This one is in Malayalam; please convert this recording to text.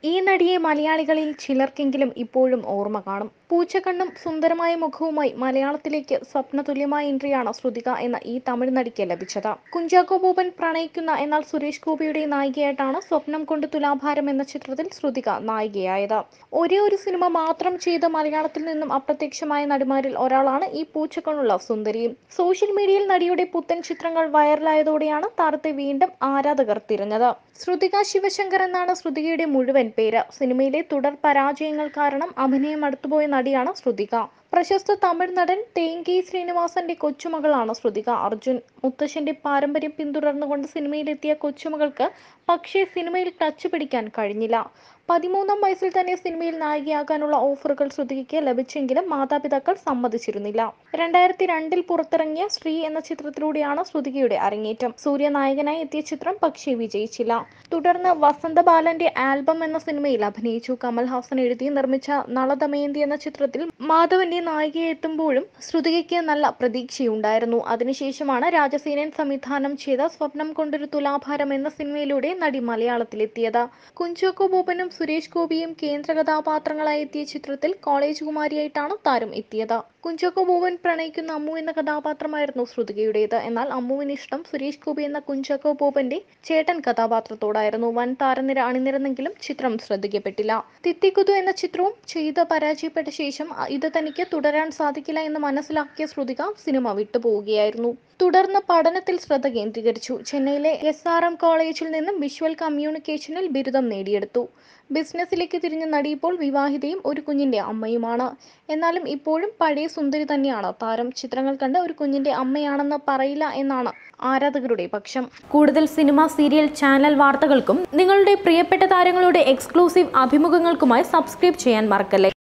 ഈ നടിയെ മലയാളികളിൽ ചിലർക്കെങ്കിലും ഇപ്പോഴും ഓർമ്മ കാണും പൂച്ചക്കണ്ണും സുന്ദരമായ മുഖവുമായി മലയാളത്തിലേക്ക് സ്വപ്നതുല്യമായ എൻട്രിയാണ് ശ്രുതിക എന്ന ഈ തമിഴ് നടിക്ക് ലഭിച്ചത് കുഞ്ചാക്കോ ബോബൻ പ്രണയിക്കുന്ന എന്നാൽ സുരേഷ് ഗോപിയുടെ നായികയായിട്ടാണ് സ്വപ്നം കൊണ്ട് തുലാഭാരം എന്ന ചിത്രത്തിൽ ശ്രുതിക നായികയായത് ഒരേ ഒരു സിനിമ മാത്രം ചെയ്ത് മലയാളത്തിൽ നിന്നും അപ്രത്യക്ഷമായ നടിമാരിൽ ഒരാളാണ് ഈ പൂച്ചക്കണ്ണുള്ള സുന്ദരിയും സോഷ്യൽ മീഡിയയിൽ നടിയുടെ പുത്തൻ ചിത്രങ്ങൾ വൈറലായതോടെയാണ് താരത്തെ വീണ്ടും ആരാധകർ തിരഞ്ഞത് ശ്രുതിക ശിവശങ്കർ എന്നാണ് ശ്രുതികയുടെ മുഴുവൻ പേര് സിനിമയിലെ തുടർ പരാജയങ്ങൾ കാരണം അഭിനയം അടുത്തുപോയ നടിയാണ് ശ്രുതിക പ്രശസ്ത തമിഴ് നടൻ തേങ്കി ശ്രീനിവാസന്റെ കൊച്ചുമകളാണ് ശ്രുതിക അർജുൻ മുത്തശ്ശന്റെ പാരമ്പര്യം പിന്തുടർന്നുകൊണ്ട് സിനിമയിലെത്തിയ കൊച്ചുമകൾക്ക് പക്ഷേ സിനിമയിൽ ടച്ച് പിടിക്കാൻ കഴിഞ്ഞില്ല പതിമൂന്നാം വയസ്സിൽ തന്നെ സിനിമയിൽ നായികയാകാനുള്ള ഓഫറുകൾ ശ്രുതികയ്ക്ക് ലഭിച്ചെങ്കിലും മാതാപിതാക്കൾ സമ്മതിച്ചിരുന്നില്ല രണ്ടായിരത്തി രണ്ടിൽ പുറത്തിറങ്ങിയ ശ്രീ എന്ന ചിത്രത്തിലൂടെയാണ് ശ്രുതികയുടെ അരങ്ങേറ്റം സൂര്യ നായകനായി എത്തിയ ചിത്രം പക്ഷേ വിജയിച്ചില്ല തുടർന്ന് വസന്തബാലന്റെ ആൽബം എന്ന സിനിമയിൽ അഭിനയിച്ചു കമൽഹാസൻ എഴുതി നിർമ്മിച്ച നളദമയന്തി എന്ന ചിത്രത്തിൽ മാധവന്റെ നായികയെത്തുമ്പോഴും ശ്രുതികയ്ക്ക് നല്ല പ്രതീക്ഷയുണ്ടായിരുന്നു അതിനുശേഷമാണ് രാജസേനൻ സംവിധാനം ചെയ്ത സ്വപ്നം കൊണ്ടൊരു തുലാഭാരം എന്ന സിനിമയിലൂടെ നടി മലയാളത്തിലെത്തിയത് കുഞ്ചാക്കോ ബോബനും സുരേഷ് ഗോപിയും കേന്ദ്ര കഥാപാത്രങ്ങളായി എത്തിയ ചിത്രത്തിൽ കോളേജ് കുമാരിയായിട്ടാണ് താരം എത്തിയത് കുഞ്ചാക്കോ ബോബൻ പ്രണയിക്കുന്ന അമ്മു എന്ന കഥാപാത്രമായിരുന്നു ശ്രുതികയുടേത് എന്നാൽ അമ്മുവിന് ഇഷ്ടം സുരേഷ് ഗോപി എന്ന കുഞ്ചാക്കോ ബോബന്റെ ചേട്ടൻ കഥാപാത്രത്തോടായിരുന്നു വൻ താരനിര അണിനിരന്നെങ്കിലും ചിത്രം ശ്രദ്ധിക്കപ്പെട്ടില്ല തിത്തിക്കുതു എന്ന ചിത്രവും ചെയ്ത് പരാജയപ്പെട്ട ശേഷം ഇത് തനിക്ക് തുടരാൻ സാധിക്കില്ല എന്ന് മനസ്സിലാക്കിയ ശ്രുതിക സിനിമ വിട്ടുപോവുകയായിരുന്നു തുടർന്ന് പഠനത്തിൽ ശ്രദ്ധ കേന്ദ്രീകരിച്ചു ചെന്നൈയിലെ എസ് ആർ എം കോളേജിൽ നിന്നും വിഷ്വൽ കമ്മ്യൂണിക്കേഷനിൽ ബിരുദം നേടിയെടുത്തു ബിസിനസ്സിലേക്ക് തിരിഞ്ഞ നടി ഇപ്പോൾ വിവാഹിതയും ഒരു കുഞ്ഞിന്റെ അമ്മയുമാണ് എന്നാലും ഇപ്പോഴും പഴയ സുന്ദരി തന്നെയാണ് താരം ചിത്രങ്ങൾ കണ്ട് ഒരു കുഞ്ഞിന്റെ അമ്മയാണെന്ന് പറയില്ല എന്നാണ് ആരാധകരുടെ പക്ഷം കൂടുതൽ സിനിമ സീരിയൽ ചാനൽ വാർത്തകൾക്കും നിങ്ങളുടെ പ്രിയപ്പെട്ട താരങ്ങളുടെ എക്സ്ക്ലൂസീവ് അഭിമുഖങ്ങൾക്കുമായി സബ്സ്ക്രൈബ് ചെയ്യാൻ മറക്കല്ലേ